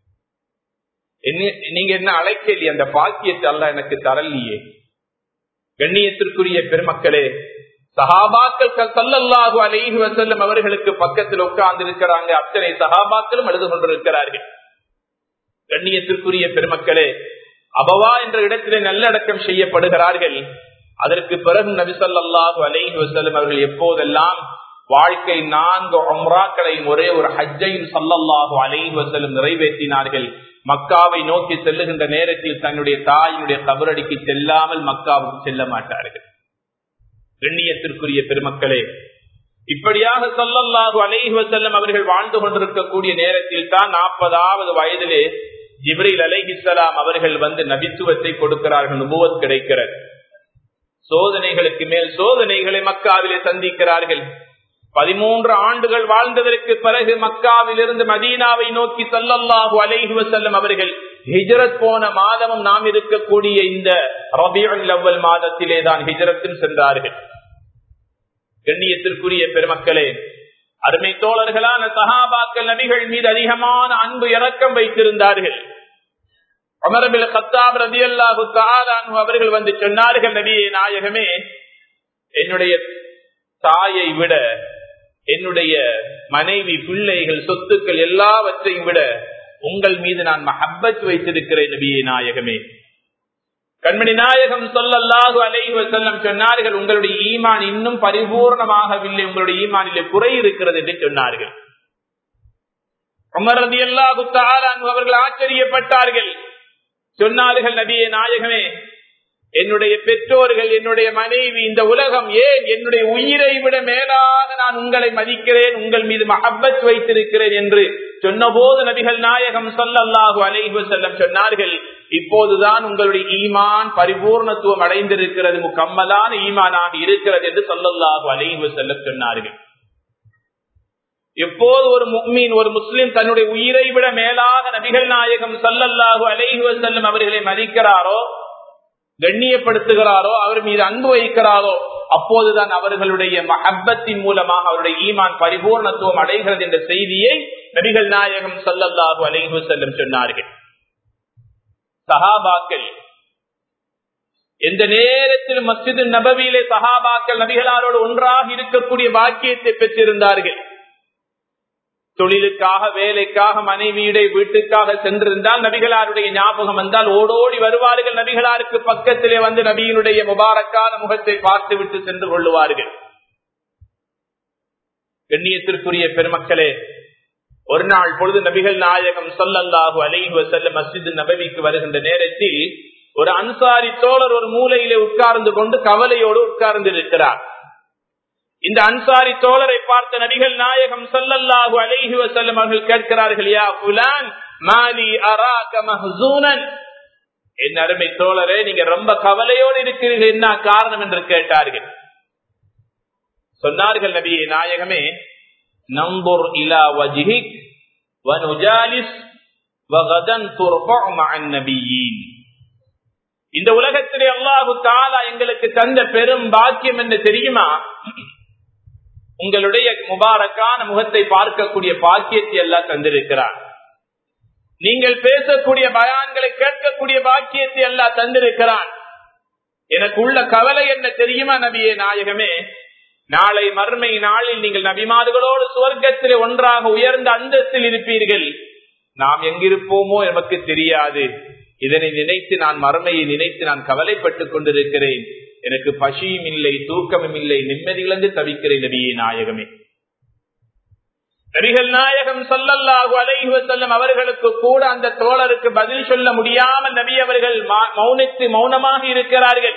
நீங்க என்ன அழைக்கலையே அந்த பாக்கியத்தை அல்ல எனக்கு தரலையே கண்ணியத்திற்குரிய பெருமக்களே சஹாபாக்கள் சல்லல்லாஹு அலைஹி வசல்லம் அவர்களுக்கு பக்கத்தில் உட்கார்ந்து இருக்கிறாங்க அத்தனை சஹாபாக்களும் எழுது கொண்டிருக்கிறார்கள் கண்ணியத்திற்குரிய பெருமக்களே அபவா என்ற இடத்திலே நல்லடக்கம் செய்யப்படுகிறார்கள் அதற்கு பிறகு நபிசல்லாஹு அலைஹி வசல்லம் அவர்கள் எப்போதெல்லாம் வாழ்க்கை நான்கு ஒம்ராக்களையும் ஒரே ஒரு ஹஜ்ஜையும் சல்லல்லாஹு அலைஹி வசல்லம் நிறைவேற்றினார்கள் மக்காவை நோக்கி செல்லுகின்ற நேரத்தில் தன்னுடைய தாயினுடைய கபரடிக்கு செல்லாமல் மக்காவுக்கு செல்ல மாட்டார்கள் கண்ணியத்திற்குரிய பெருமக்களே இப்படியாக சொல்லல்லாஹு அலைஹி வசல்லம் அவர்கள் வாழ்ந்து கொண்டிருக்கக்கூடிய நேரத்தில் தான் நாற்பதாவது வயதிலே ஜிப்ரில் அலைஹிசலாம் அவர்கள் வந்து நபித்துவத்தை கொடுக்கிறார்கள் நுபுவத் கிடைக்கிறது சோதனைகளுக்கு மேல் சோதனைகளை மக்காவிலே சந்திக்கிறார்கள் பதிமூன்று ஆண்டுகள் வாழ்ந்ததற்கு பிறகு மக்காவிலிருந்து மதீனாவை நோக்கி சல்லல்லாஹு அலைஹி வசல்லம் அவர்கள் ஹிஜரத் போன மாதமும் நாம் இருக்கக்கூடிய இந்த ரபியுல் அவ்வல் மாதத்திலே தான் ஹிஜரத்தும் சென்றார்கள் கண்ணியத்திற்குரிய பெருமக்களே அருமை தோழர்களான சஹாபாக்கள் நபிகள் மீது அதிகமான அன்பு இறக்கம் வைத்திருந்தார்கள் அமரபில் கத்தாப் ரதி அல்லாஹு அவர்கள் வந்து சொன்னார்கள் நபியே நாயகமே என்னுடைய தாயை விட என்னுடைய மனைவி பிள்ளைகள் சொத்துக்கள் எல்லாவற்றையும் விட உங்கள் மீது நான் மஹப்பத் வைத்திருக்கிறேன் நபியே நாயகமே கண்மணி நாயகம் சொல்லல்லாஹு அலைஹி வசல்லம் சொன்னார்கள் உங்களுடைய ஈமான் இன்னும் பரிபூர்ணமாகவில்லை உங்களுடைய ஈமானிலே குறை இருக்கிறது என்று சொன்னார்கள் உமரதி அல்லாஹு அவர்கள் ஆச்சரியப்பட்டார்கள் சொன்னார்கள் நபியே நாயகமே என்னுடைய பெற்றோர்கள் என்னுடைய மனைவி இந்த உலகம் ஏன் என்னுடைய உயிரை விட மேலாக நான் உங்களை மதிக்கிறேன் உங்கள் மீது மஹப்பத் வைத்திருக்கிறேன் என்று சொன்னபோது நபிகள் நாயகம் சொல்லல்லாஹு அலைஹு செல்லம் சொன்னார்கள் இப்போதுதான் உங்களுடைய ஈமான் பரிபூர்ணத்துவம் அடைந்திருக்கிறது முக்கம்மலான ஈமானாக இருக்கிறது என்று சொல்லல்லாஹு அலைஹு செல்லம் சொன்னார்கள் எப்போது ஒரு முக்மீன் ஒரு முஸ்லிம் தன்னுடைய உயிரை விட மேலாக நபிகள் நாயகம் சல்லல்லாஹு அலைஹு செல்லும் அவர்களை மதிக்கிறாரோ கண்ணியப்படுத்துகிறாரோ அவர் மீது அன்பு வைக்கிறாரோ அப்போதுதான் அவர்களுடைய மஹப்பத்தின் மூலமாக அவருடைய ஈமான் பரிபூர்ணத்துவம் அடைகிறது என்ற செய்தியை நபிகள் நாயகம் சல்லல்லாஹு அலைஹு செல்லும் சொன்னார்கள் சஹாபாக்கள் எந்த நேரத்தில் மஸ்ஜிது நபவியிலே சஹாபாக்கள் நபிகளாரோடு ஒன்றாக இருக்கக்கூடிய பாக்கியத்தை பெற்றிருந்தார்கள் தொழிலுக்காக வேலைக்காக மனைவியுடைய வீட்டுக்காக சென்றிருந்தால் நபிகளாருடைய ஞாபகம் வந்தால் ஓடோடி வருவார்கள் நபிகளாருக்கு பக்கத்திலே வந்து நபியினுடைய முபாரக்கான முகத்தை பார்த்து விட்டு சென்று கொள்ளுவார்கள் கண்ணியத்திற்குரிய பெருமக்களே ஒரு நாள் பொழுது நபிகள் நாயகம் சொல்லல்லாஹு அலைஹு செல்ல மஸ்ஜித் நபவிக்கு வருகின்ற நேரத்தில் ஒரு அன்சாரி தோழர் ஒரு மூலையிலே உட்கார்ந்து கொண்டு கவலையோடு உட்கார்ந்து இருக்கிறார் இந்த அன்சாரி தோழரை பார்த்த நபிகள் நாயகம் சொல்லல்லாஹு அலைஹி வசல்லம் அவர்கள் கேட்கிறார்கள் யா புலான் மாலி அராக மஹூனன் என் அருமை தோழரே நீங்க ரொம்ப கவலையோடு இருக்கிறீர்கள் என்ன காரணம் என்று கேட்டார்கள் சொன்னார்கள் நபியே நாயகமே நம்புர் இலா வஜிஹிக் வனுஜாலிஸ் வகதன் துர்பஉ மஅன் நபியீன் இந்த உலகத்திலே அல்லாஹு தாலா எங்களுக்கு தந்த பெரும் பாக்கியம் என்று தெரியுமா உங்களுடைய முபாரக்கான முகத்தை பார்க்கக்கூடிய பாக்கியத்தை எல்லாம் தந்திருக்கிறார் நீங்கள் பேசக்கூடிய பயான்களை கேட்கக்கூடிய பாக்கியத்தை எல்லாம் தந்திருக்கிறான் எனக்கு உள்ள கவலை என்ன தெரியுமா நபியே நாயகமே நாளை மறுமை நாளில் நீங்கள் நபிமார்களோடு சுவர்க்கத்திலே ஒன்றாக உயர்ந்த அந்தஸ்தில் இருப்பீர்கள் நாம் எங்கிருப்போமோ எனக்கு தெரியாது இதனை நினைத்து நான் மறுமையை நினைத்து நான் கவலைப்பட்டுக் கொண்டிருக்கிறேன் எனக்கு பசியும் இல்லை தூக்கமும் இல்லை நிம்மதியிலிருந்து தவிக்கிறேன் நபியே நாயகமே நபிகள் நாயகம் சொல்லல்லாஹு அலைஹி செல்லும் அவர்களுக்கு கூட அந்த தோழருக்கு பதில் சொல்ல முடியாமல் நபி அவர்கள் மௌனித்து மௌனமாக இருக்கிறார்கள்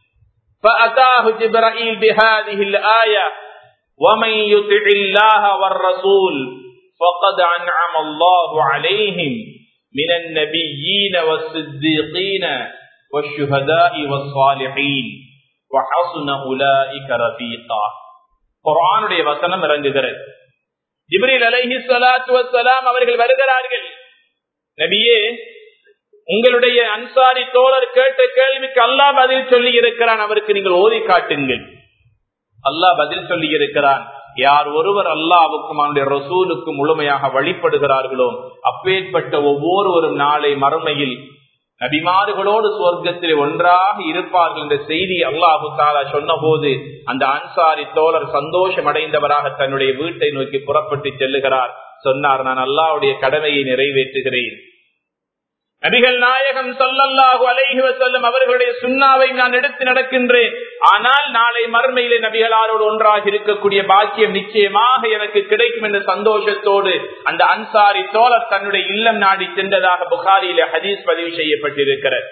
فأتاه جبرائيل بهذه الآية ومن يطع الله والرسول فقد أنعم الله عليهم من النبيين والصديقين والشهداء والصالحين وحسن أولئك رفيقا குரானுடைய வசனம் இறங்குகிறது ஜிப்ரீல் அலைஹி ஸலாத்து வஸ்ஸலாம் அவர்கள் வருகிறார்கள் நபியே உங்களுடைய அன்சாரி தோழர் கேட்ட கேள்விக்கு அல்லாஹ் பதில் சொல்லி இருக்கிறான் அவருக்கு நீங்கள் ஓதி காட்டுங்கள் அல்லாஹ் பதில் சொல்லி இருக்கிறான் யார் ஒருவர் அல்லாவுக்கும் அவனுடைய ரசூலுக்கும் முழுமையாக வழிபடுகிறார்களோ அப்பேற்பட்ட ஒவ்வொருவரும் நாளை மறுமையில் நபிமாறுகளோடு சுவர்க்கத்தில் ஒன்றாக இருப்பார்கள் என்ற செய்தி அல்லாஹு தாலா சொன்ன போது அந்த அன்சாரி தோழர் சந்தோஷம் அடைந்தவராக தன்னுடைய வீட்டை நோக்கி புறப்பட்டு செல்லுகிறார் சொன்னார் நான் அல்லாவுடைய கடமையை நிறைவேற்றுகிறேன் நபிகள் நாயகம் சொல்லல்லாஹு அலைஹி வசல்லம் அவர்களுடைய சுண்ணாவை நான் எடுத்து நடக்கின்றேன் ஆனால் நாளை மறுமையிலே நபிகளாரோடு ஒன்றாக இருக்கக்கூடிய பாக்கியம் நிச்சயமாக எனக்கு கிடைக்கும் என்ற சந்தோஷத்தோடு அந்த அன்சாரி தோழர் தன்னுடைய இல்லம் நாடி சென்றதாக புகாரியில ஹதீஸ் பதிவு செய்யப்பட்டிருக்கிறது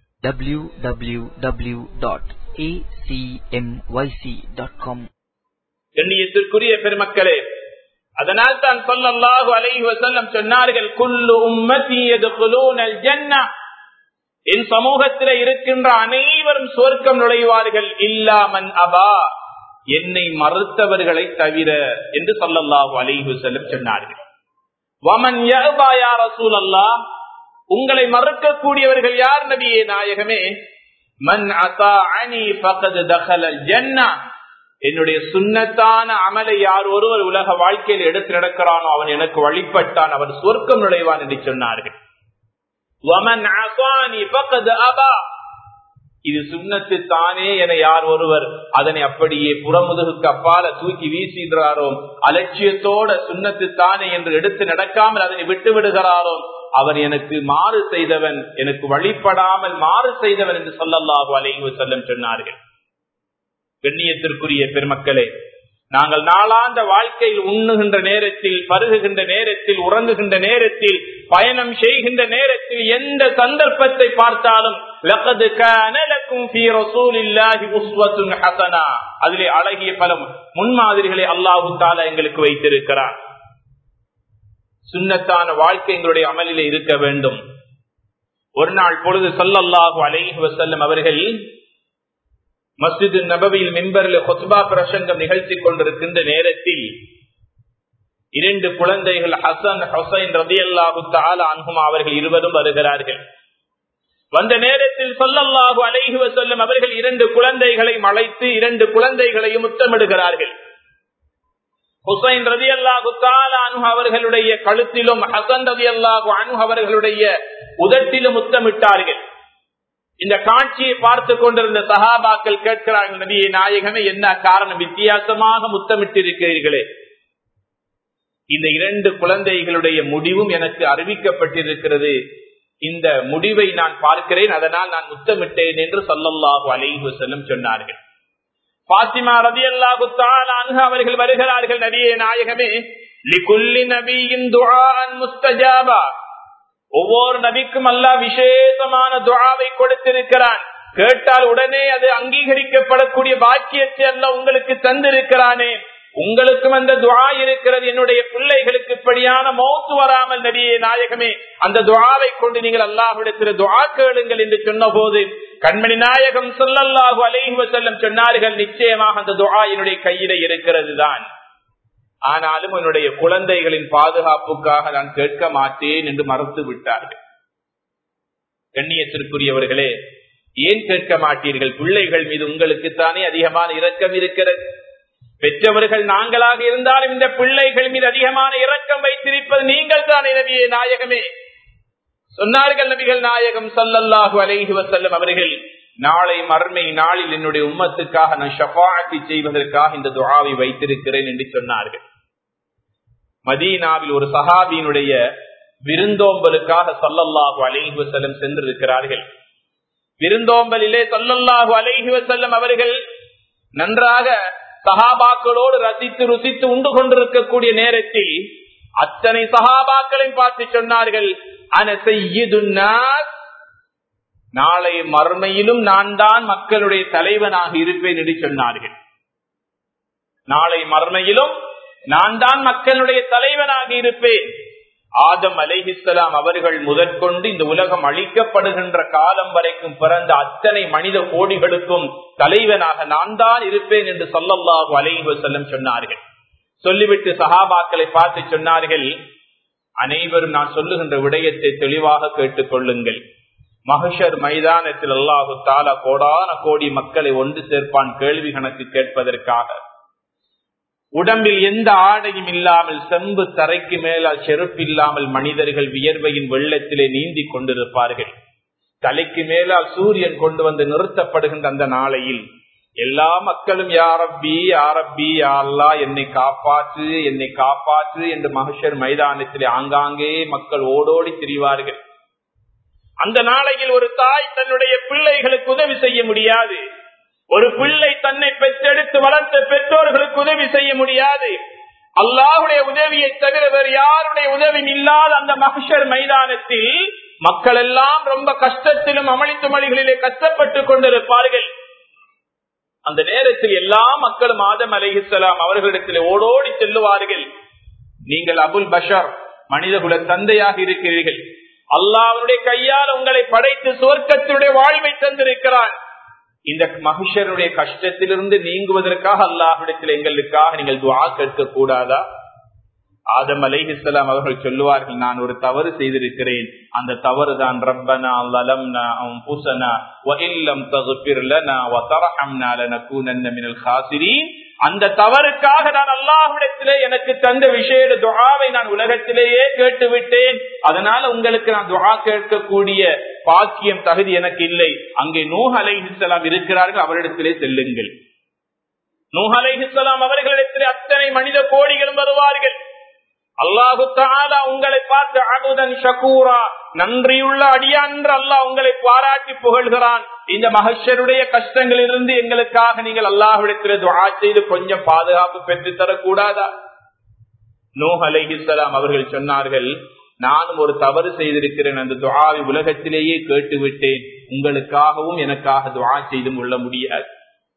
www.acmyc.com கண்ணியத்திற்குரிய பெருமக்களே அதனால் தான் சொல்லல்லாஹு அலைஹி வசல்லம் சொன்னார்கள் குல்லு உம்மதி யதுகுலூனல் ஜன்னah என் சமூகத்தில் இருக்கின்ற அனைவரும் சுவர்க்கம் நுழைவார்கள் இல்லாமன் அபா என்னை மறுத்தவர்களை தவிர என்று சொல்லல்லாஹு அலைஹி வஸல்லம் சொன்னார்கள் வமன் யஅபா யா ரசூலல்லாஹ் உங்களை மறுக்கக்கூடியவர்கள் யார் நபியே நாயகமே மன் அதாஅனி ஃபகத் தഖலல் ஜன்னah என்னுடைய சுண்ணத்தான அமலை யார் ஒருவர் உலக வாழ்க்கையில் எடுத்து நடக்கிறானோ அவன் எனக்கு வழிபட்டான் அவன் சொர்க்கம் நுழைவான் என்று சொன்னார்கள் இது சுண்ணத்து தானே என யார் ஒருவர் அதனை அப்படியே புறமுதுகுக்கு அப்பால தூக்கி வீசுகிறாரோ அலட்சியத்தோட சுண்ணத்து தானே என்று எடுத்து நடக்காமல் அதனை விட்டு விடுகிறாரோ அவர் எனக்கு மாறு செய்தவன் எனக்கு வழிபடாமல் மாறு செய்தவன் என்று சொல்லல்லாஹு அலைஹி செல்லம் சொன்னார்கள் கண்ணியத்திற்குரிய பெருமக்களே நாங்கள் நாளாந்த வாழ்க்கையில் உண்ணுகின்ற நேரத்தில் பருகுகின்ற நேரத்தில் உறங்குகின்ற நேரத்தில் பயணம் செய்கின்ற நேரத்தில் எந்த சந்தர்ப்பத்தை பார்த்தாலும் அதிலே அழகிய பல முன்மாதிரிகளை அல்லாஹு தாலா எங்களுக்கு வைத்திருக்கிறார் சுண்ணத்தான வாழ்க்கை எங்களுடைய அமலிலே இருக்க வேண்டும் ஒரு நாள் பொழுது சொல்லல்லாஹு அலைஹி வசல்லம் அவர்கள் மஸ்ஜிது நபவியில் மிம்பரில் கொத்பா பிரசங்கம் நிகழ்த்தி கொண்டிருக்கின்ற நேரத்தில் இரண்டு குழந்தைகள் ஹசன் ஹொசைன் ரதி அல்லாஹு தாலா அன்ஹும் அவர்கள் இருவரும் வருகிறார்கள் வந்த நேரத்தில் சொல்லல்லாஹு அலைஹி வசல்லம் அவர்கள் இரண்டு குழந்தைகளை மலைத்து இரண்டு குழந்தைகளையும் முத்தமிடுகிறார்கள் ஹுசைன் ரதி அல்லாஹு அனு அவர்களுடைய கழுத்திலும் ஹசன் ரதி அல்லாஹு அனு அவர்களுடைய உதட்டிலும் முத்தமிட்டார்கள் இந்த காட்சியை பார்த்து கொண்டிருந்த சகாபாக்கள் கேட்கிறார்கள் நபியை நாயகமே என்ன காரணம் வித்தியாசமாக முத்தமிட்டிருக்கிறீர்களே இந்த இரண்டு குழந்தைகளுடைய முடிவும் எனக்கு அறிவிக்கப்பட்டிருக்கிறது இந்த முடிவை நான் பார்க்கிறேன் அதனால் நான் முத்தமிட்டேன் என்று சொல்லல்லாஹு அலைஹு செல்லும் சொன்னார்கள் பாத்திமா ரதி அல்லாஹு அவர்கள் வருகிறார்கள் நபியே நாயகமே லிகுல்லி நபியின் துஆன் முஸ்தஜாபா ஒவ்வொரு நபிக்கும் அல்லா விசேஷமான துவாவை கொடுத்திருக்கிறான் கேட்டால் உடனே அது அங்கீகரிக்கப்படக்கூடிய பாக்கியத்தை அல்ல உங்களுக்கு தந்திருக்கிறானே உங்களுக்கும் அந்த துவா இருக்கிறது என்னுடைய பிள்ளைகளுக்கு இப்படியான மௌத்து வராமல் நபியே நாயகமே அந்த துவாவை கொண்டு நீங்கள் அல்லாஹிடத்தில் துவா கேளுங்கள் என்று சொன்ன போது கண்மணி நாயகம் சொல்லல்லாஹு அலைஹி வசல்லம் சொன்னார்கள் நிச்சயமாக அந்த துவா என்னுடைய கையில இருக்கிறது தான் ஆனாலும் என்னுடைய குழந்தைகளின் பாதுகாப்புக்காக நான் கேட்க மாட்டேன் என்று மறுத்து விட்டார்கள் கண்ணியத்திற்குரியவர்களே ஏன் கேட்க மாட்டீர்கள் பிள்ளைகள் மீது உங்களுக்குத்தானே அதிகமான இரக்கம் இருக்கிறது பெற்றவர்கள் நாங்களாக இருந்தாலும் இந்த பிள்ளைகள் மீது அதிகமான இரக்கம் வைத்திருப்பது நீங்கள் தான் நபியே நாயகமே சொன்னார்கள் நபிகள் நாயகம் சல்லல்லாஹு அலைஹி வசல்லம் அவர்கள் நாளை மர்மை நாளில் என்னுடைய உம்மத்துக்காக நான் ஷபாத்தி செய்வதற்காக இந்த துவாவை வைத்திருக்கிறேன் என்று சொன்னார்கள் மதீனாவில் ஒரு சஹாபியினுடைய விருந்தோம்பலுக்காக சொல்லல்லாஹு அலைஹி வசல்லம் சென்றிருக்கிறார்கள் விருந்தோம்பலிலே சொல்லல்லாஹு அலைஹி வசல்லம் அவர்கள் நன்றாக சஹாபாக்களோடு ரசித்து ருசித்து உண்டு கொண்டிருக்கக்கூடிய நேரத்தில் அத்தனை சஹாபாக்களையும் பார்த்து சொன்னார்கள் அன செய்யுதுன்னாஸ் நாளை மறுமையிலும் நான் தான் மக்களுடைய தலைவனாக இருப்பேன் என்று சொன்னார்கள் நாளை மறுமையிலும் நான் தான் மக்களுடைய தலைவனாக இருப்பேன் ஆதம் அலைஹிஸ்லாம் அவர்கள் முதற்கொண்டு இந்த உலகம் அழிக்கப்படுகின்ற காலம் வரைக்கும் பிறந்த அத்தனை மனித கோடிகளுக்கும் தலைவனாக நான் தான் இருப்பேன் என்று சொல்லல்லாஹு அலைஹி செல்லம் சொன்னார்கள் சொல்லிவிட்டு சஹாபாக்களை பார்த்து சொன்னார்கள் அனைவரும் நான் சொல்லுகின்ற விடயத்தை தெளிவாக கேட்டுக் கொள்ளுங்கள் மகஷர் மைதானத்தில் அல்லாஹு தாலா கோடான கோடி மக்களை ஒன்று சேர்ப்பான் கேள்வி கணக்கு கேட்பதற்காக உடம்பில் எந்த ஆடையும் இல்லாமல் செம்பு தரைக்கு மேலால் செருப்பில்லாமல் மனிதர்கள் வியர்வையின் வெள்ளத்திலே நீந்தி கொண்டிருப்பார்கள் தலைக்கு மேலால் சூரியன் கொண்டு வந்து நிறுத்தப்படுகின்ற அந்த நாளையில் எல்லா மக்களும் யாரப்பி யாரப்பி யாழ்லா என்னை காப்பாற்று என்னை காப்பாற்று என்று மகஷர் மைதானத்திலே ஆங்காங்கே மக்கள் ஓடோடி திரிவார்கள் அந்த நாளையில் ஒரு தாய் தன்னுடைய பிள்ளைகளுக்கு உதவி செய்ய முடியாது ஒரு பிள்ளை தன்னை பெற்றெடுத்து வளர்த்த பெற்றோர்களுக்கு உதவி செய்ய முடியாது அல்லாஹுடைய உதவியை தவிர வேறு யாருடைய உதவியும் இல்லாத அந்த மகிஷர் மைதானத்தில் மக்கள் எல்லாம் ரொம்ப கஷ்டத்திலும் அமளித்து மொழிகளிலே கஷ்டப்பட்டு கொண்டிருப்பார்கள் அந்த நேரத்தில் எல்லா மக்களும் ஆதம் அலைஹிஸ்லாம் அவர்களிடத்தில் ஓடோடி செல்லுவார்கள் நீங்கள் அபுல் பஷர் மனிதகுல தந்தையாக இருக்கிறீர்கள் அல்லாஹனுடைய கையால் உங்களை படைத்து சுவர்க்கத்தினுடைய வாழ்வை தந்திருக்கிறான் இந்த மகிஷருடைய கஷ்டத்திலிருந்து நீங்குவதற்காக அல்லாஹிடத்தில் எங்களுக்காக நீங்கள் துவா கேட்க கூடாதா ஆதம் அலைஹிஸ்லாம் அவர்கள் சொல்லுவார்கள் நான் ஒரு தவறு செய்திருக்கிறேன் அந்த தவறு தான் ரப்பனா லலம்னா அம்புசனா வஇல்லம் தகுபிர் லனா வதரஹம்னா லனகூனன்ன மினல் காசிரீன் அந்த தவறுக்காக நான் அல்லாஹ்விடத்திலே எனக்கு தந்த விஷய துஆவை நான் உலகத்திலேயே கேட்டு விட்டேன் அதனால உங்களுக்கு நான் துஆ கேட்கக்கூடிய பாக்கியம் தகுதி எனக்கு இல்லை அங்கே நூஹ் அலைஹிஸ்ஸலாம் இருக்கிறார்கள் அவரிடத்திலே செல்லுங்கள் நூஹ் அலைஹிஸ்ஸலாம் அவர்களிடத்திலே அத்தனை மனித கோடிகளும் வருவார்கள் அல்லாஹு தாலா உங்களை பார்த்து அபுதன் ஷகூரா நன்றியுள்ள அடியான்று அல்லாஹ் உங்களை பாராட்டி புகழ்கிறான் இந்த மகஷருடைய கஷ்டங்களிலிருந்து எங்களுக்காக நீங்கள் அல்லாஹ்விடத்தில் துவா செய்து கொஞ்சம் பாதுகாப்பு பெற்று தரக்கூடாதா நூஹ் அலைஹிஸ்ஸலாம் அவர்கள் சொன்னார்கள் நானும் ஒரு தவறு செய்திருக்கிறேன் அந்த துவாவை உலகத்திலேயே கேட்டுவிட்டேன் உங்களுக்காகவும் எனக்காக துவா செய்தும் கொள்ள முடியாது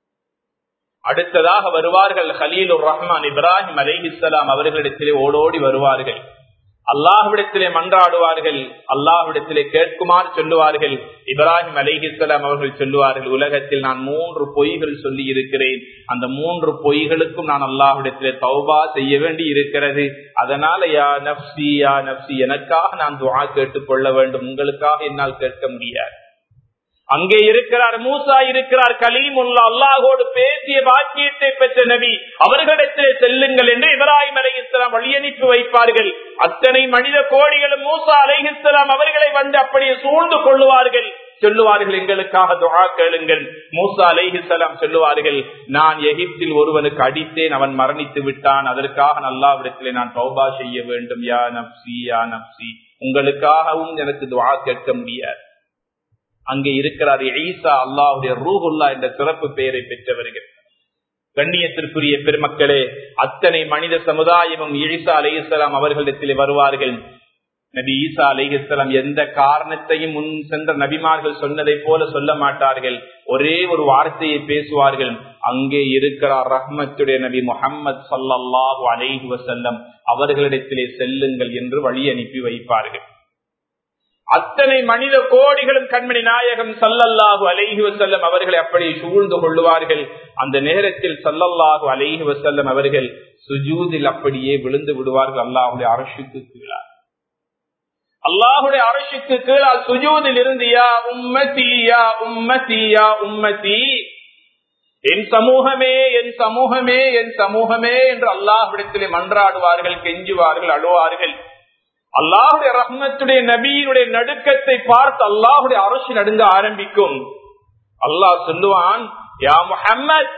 அடுத்ததாக வருவார்கள் ஹலீலுர் ரஹ்மான் இப்ராஹிம் அலைஹிஸ்லாம் அவர்களிடத்திலே ஓடோடி வருவார்கள் அல்லாஹ்விடத்திலே மன்றாடுவார்கள் அல்லாஹ்விடத்திலே கேட்குமாறு சொல்லுவார்கள் இப்ராஹிம் அலைஹிஸ்லாம் அவர்கள் சொல்லுவார்கள் உலகத்தில் நான் மூன்று பொய்கள் சொல்லி இருக்கிறேன் அந்த மூன்று பொய்களுக்கும் நான் அல்லாஹ்விடத்திலே தௌபா செய்ய வேண்டி இருக்கிறது அதனால யா நப்சி யா நப்சி எனக்காக நான் துவா கேட்டுக் கொள்ள வேண்டும் உங்களுக்காக என்னால் கேட்க முடியாது அங்கே இருக்கிறார் மூசா இருக்கிறார் கலீமுல்லா அல்லாஹோடு பேசிய பாக்கியத்தை பெற்ற நபி அவர்களிடத்திலே செல்லுங்கள் என்று இப்ராஹிம் அலைஹிஸ்லாம் வழியனுப்பி வைப்பார்கள் அத்தனை மனித கோடிகளும் மூசா அலைஹிஸ்லாம் அவர்களை வந்து அப்படியே சூழ்ந்து கொள்ளுவார்கள் சொல்லுவார்கள் எங்களுக்காக துவா கேளுங்கள் மூசா அலைஹிஸ்லாம் சொல்லுவார்கள் நான் எகிப்தில் ஒருவனுக்கு அடித்தேன் அவன் மரணித்து விட்டான் அதற்காக நல்லாவிடத்திலே நான் தௌபா செய்ய வேண்டும் யா நப்சி யா நப்சி உங்களுக்காகவும் எனக்கு துவா கேட்க முடியாது அங்கே இருக்கிறார் ஈசா அல்லாவுடைய ரூஹுல்லா என்ற சிறப்பு பெயரை பெற்றவர்கள் கண்ணியத்திற்குரிய பெருமக்களே அத்தனை மனித சமுதாயமும் ஈசா அலைஹிஸ்லாம் அவர்களிடத்திலே வருவார்கள் நபி ஈசா அலைஹிஸ்லாம் எந்த காரணத்தையும் முன் சென்ற நபிமார்கள் சொன்னதை போல சொல்ல மாட்டார்கள் ஒரே ஒரு வார்த்தையை பேசுவார்கள் அங்கே இருக்கிறார் ரஹ்மத்துடைய நபி முகம்மது சல்லாஹூ அலைஹி வசல்லம் அவர்களிடத்திலே செல்லுங்கள் என்று வழி அனுப்பி வைப்பார்கள் அத்தனை மனித கோடிகளும் கண்மணி நாயகம் சல்லல்லாஹு அலைஹி வசல்லம் அவர்களை அப்படி சூழ்ந்து கொள்ளுவார்கள் அந்த நேரத்தில் சல்லல்லாஹு அலைஹி வசல்லம் அவர்கள் சுஜூதில் அப்படியே விழுந்து விடுவார்கள் அல்லாஹுடைய அரசுக்கு கீழார் அல்லாஹுடைய அரசுக்கு கீழால் சுஜூதில் இருந்து யா உம்மதி யா உம்மதி யா உம்மதி என் சமூகமே என் சமூகமே என் சமூகமே என்று அல்லாஹ்விடத்திலே மன்றாடுவார்கள் கெஞ்சுவார்கள் அழுவார்கள் அல்லாஹுடைய ரஹ்மத்துடைய நபியினுடைய நடுக்கத்தை பார்த்து அல்லாஹுடைய அரசு நடுங்க ஆரம்பிக்கும் அல்லாஹ் சொல்லுவான் யா முஹம்மத்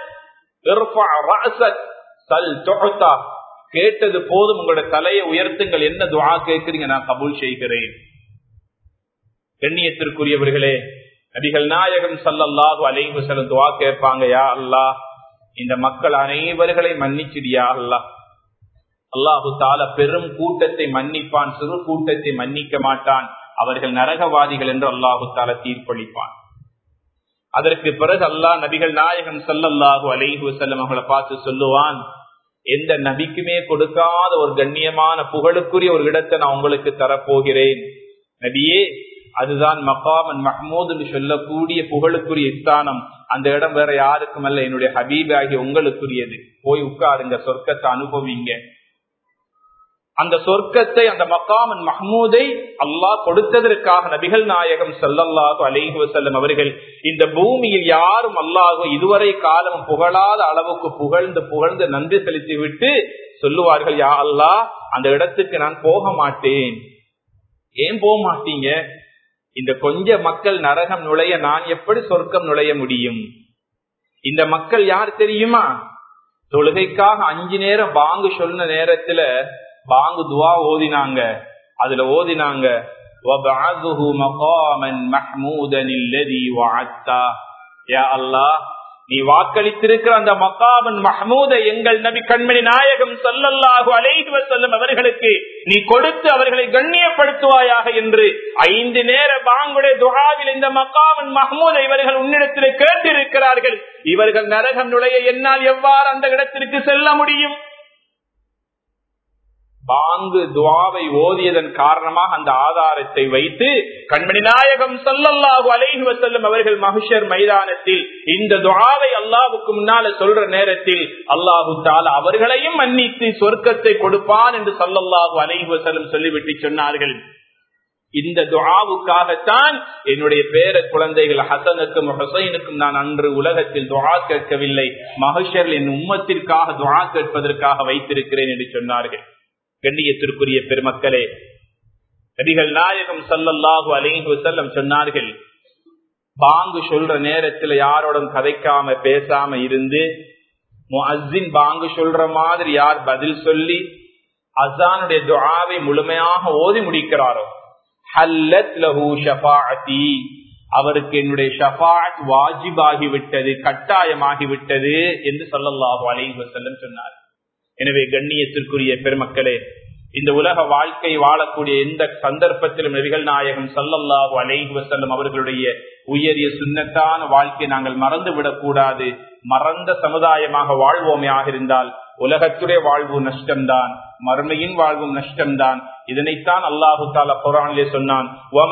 கேட்டது போதும் உங்களுடைய தலையை உயர்த்துங்கள் என்ன துவா கேட்கிறீங்க நான் கபூல் செய்கிறேன் கண்ணியத்திற்குரியவர்களே நபிகள் நாயகம் சல்லல்லாஹு அலைஹு செல்லும் துவா கேட்பாங்க யா அல்லாஹ் இந்த மக்கள் அனைவர்களை மன்னிச்சிடியா அல்லாஹ் அல்லாஹு தால பெரும் கூட்டத்தை மன்னிப்பான் சிறு கூட்டத்தை மன்னிக்க மாட்டான் அவர்கள் நரகவாதிகள் என்று அல்லாஹு தால தீர்ப்பளிப்பான் அதற்கு பிறகு அல்லாஹ் நபிகள் நாயகம் சல்லல்லாஹு அலைஹு வசல்லம் அவங்களை பார்த்து சொல்லுவான் எந்த நபிக்குமே கொடுக்காத ஒரு கண்ணியமான புகழுக்குரிய ஒரு இடத்தை நான் உங்களுக்கு தரப்போகிறேன் நபியே அதுதான் மகாமன் மஹமூதுன்னு சொல்லக்கூடிய புகழுக்குரிய ஸ்தானம் அந்த இடம் வேற யாருக்கும் அல்ல என்னுடைய ஹபீப் ஆகிய உங்களுக்குரியது போய் உட்காருங்க சொர்க்கத்தை அனுபவிங்க அந்த சொர்க்கத்தை அந்த மக்காமன் மஹமூதை அல்லாஹ் கொடுத்ததற்காக நபிகள் நாயகம் சல்லல்லாஹு அலைஹி வசல்லம் அவர்கள் இந்த பூமியில் யாரும் அல்லாஹோ இதுவரை காலம் புகழாத அளவுக்கு புகழ்ந்து புகழ்ந்து நன்றி செலுத்தி விட்டு சொல்லுவார்கள் யா அல்லாஹ் அந்த இடத்துக்கு நான் போக மாட்டேன் ஏன் போக மாட்டீங்க இந்த கொஞ்ச மக்கள் நரகம் நுழைய நான் எப்படி சொர்க்கம் நுழைய முடியும் இந்த மக்கள் யார் தெரியுமா தொழுகைக்காக அஞ்சு நேரம் பாங்கு சொன்ன நேரத்துல பாங்கு துவா ஓதினாங்க அதுல ஓதினாங்க நீ வாக்களித்திருக்கிற அந்த மகாமன் மஹமூத எங்கள் நபி கண்மணி நாயகம் சொல்லல்லாஹு அலைஹி வசல்லம் அவர்களுக்கு நீ கொடுத்து அவர்களை கண்ணியப்படுத்துவாயாக என்று ஐந்து நேர பாங்குடைய துகாவில் இந்த மகாமன் மஹமூத இவர்கள் உன்னிடத்தில் கேட்டிருக்கிறார்கள் இவர்கள் நரகம் நுழைய என்னால் எவ்வாறு அந்த இடத்திற்கு செல்ல முடியும் பாங்கு துவாவை ஓதியதன் காரணமாக அந்த ஆதாரத்தை வைத்து கண்மணி நாயகம் சல்லல்லாஹு அலைஹி வசல்லம் அவர்கள் மகிஷர் மைதானத்தில் இந்த துவாவை அல்லாஹுக்கு முன்னால சொல்ற நேரத்தில் அல்லாஹு தால அவர்களையும் மன்னித்து சொர்க்கத்தை கொடுப்பான் என்று சல்லல்லாஹு அலைஹி வசல்லம் சொல்லிவிட்டு சொன்னார்கள் இந்த துஆவுக்காகத்தான் என்னுடைய பேர குழந்தைகள் ஹசனுக்கும் ஹுசைனுக்கும் நான் அன்று உலகத்தில் துஆ கேட்கவில்லை மகஷர் என் உம்மத்திற்காக துஆ கேட்பதற்காக வைத்திருக்கிறேன் என்று சொன்னார்கள் கண்ணியத்திற்குரிய பெருமக்களே நபிகள் நாயகம் சல்லல்லாஹு அலைஹி வஸல்லம் சொன்னார்கள் பாங்கு சொல்ற நேரத்துல யாரோடும் கதைக்காம பேசாம இருந்து முஅஸ்ஸின் பாங்கு சொல்ற மாதிரி யார் பதில் சொல்லி அசானுடைய துஆவை முழுமையாக ஓதி முடிக்கிறாரோ ஹல்லத் லஹு ஷஃபாஅத்தி அவருக்கு என்னுடைய ஷஃபாஅத் வாஜிபாகி விட்டது கட்டாயமாகி விட்டது என்று சொல்லல்லாஹு அலைஹி வஸல்லம் சொன்னார் எனவே கண்ணியத்திற்குரிய பெருமக்களே இந்த உலக வாழ்க்கை வாழக்கூடிய எந்த சந்தர்ப்பத்திலும் நபிகள் நாயகம் சல்லல்லாஹு அலைஹி வஸல்லம் அவர்களுடைய உயரிய சுண்ணத்தான வாழ்க்கை நாங்கள் மறந்து விடக்கூடாது மறந்த சமுதாயமாக வாழ்வோமே இருந்தால் உலகத்துடைய வாழ்வு நஷ்டம்தான் மறுமையின் வாழ்வும் நஷ்டம்தான் இதனைத்தான் அல்லாஹு தாலா குரானிலே சொன்னான்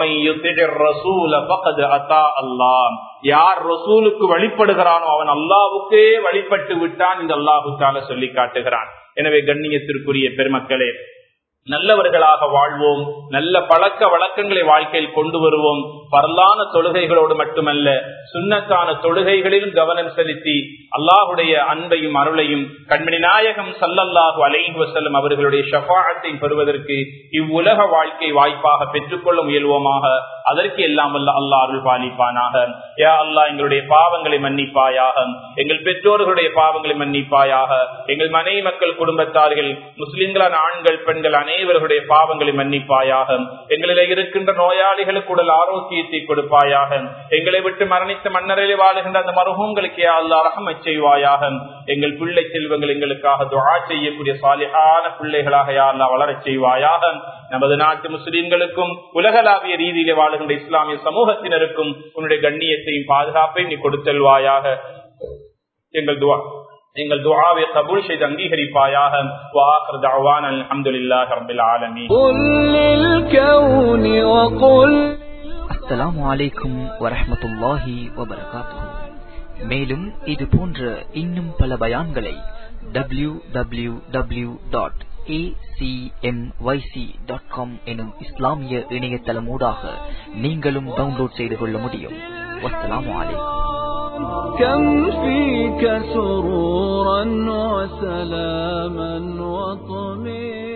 யார் ரசூலுக்கு வழிபடுகிறானோ அவன் அல்லாவுக்கே வழிபட்டு விட்டான் இந்த அல்லாஹு தாலா சொல்லி காட்டுகிறான் எனவே கண்ணியத்திற்குரிய பெருமக்களே நல்லவர்களாக வாழ்வோம் நல்ல பழக்க வழக்கங்களை வாழ்க்கையில் கொண்டு வருவோம் பரலான தொழுகைகளோடு மட்டுமல்ல சுண்ணத்தான தொழுகைகளிலும் கவனம் செலுத்தி அல்லாஹுடைய அன்பையும் அருளையும் கண்மணி நாயகம் சல்லல்லாஹு அலைஹி வசல்லம் அவர்களுடைய ஷபாத்தை பெறுவதற்கு இவ்வுலக வாழ்க்கை வாய்ப்பாக பெற்றுக்கொள்ள முயல்வோமாக அதற்கு எல்லாம் வல்ல அல்லாஹ் அருள் பாலிப்பானாக யா அல்லாஹ் எங்களுடைய பாவங்களை மன்னிப்பாயாக எங்கள் பெற்றோர்களுடைய பாவங்களை மன்னிப்பாயாக எங்கள் மனைவி மக்கள் குடும்பத்தார்கள் முஸ்லிம்களான ஆண்கள் பெண்கள் அனைவர்களுடைய பாவங்களை மன்னிப்பாயாக எங்களில் இருக்கின்ற நோயாளிகளுக்கு உடல் ஆரோக்கியத்தை கொடுப்பாயாக எங்களை விட்டு மரணித்த மன்னரில் வாழுகின்ற அந்த மருகங்களுக்கு அல்லா ரகம் செய்வாயாக எங்கள் பிள்ளை செல்வங்கள் எங்களுக்காக துவா செய்யக்கூடிய சாலிகான பிள்ளைகளாக யாழ்லா வளரச் செய்வாயாக நமது நாட்டு முஸ்லிம்களுக்கும் உலகளாவிய ரீதியிலே வாழுகின்ற இஸ்லாமிய சமூகத்தினருக்கும் உன்னுடைய கண்ணியத்தையும் பாதுகாப்பையும் நீ கொடுத்தல்வாயாக எங்கள் துவா எங்கள் துஆவை கபூல் செய்து அங்கீகரிப்பாயாக வாஹர் தஅவான அல்ஹம்துலில்லாஹி ரப்பில் ஆலமீன் قل للكون وقل அஸ்ஸலாமு அலைக்கும் வரஹ்மத்துல்லாஹி வபரகாத்துஹு மேலும் இது போன்ற இன்னும் பல பயான்களை W W W dot dot com எனும் இஸ்லாமிய இணையதளம் ஊடாக நீங்களும் டவுன்லோட் செய்து கொள்ள முடியும் வஸ்ஸலாமு அலைக்கும் كم فيك سرورا وسلاما وطمئنا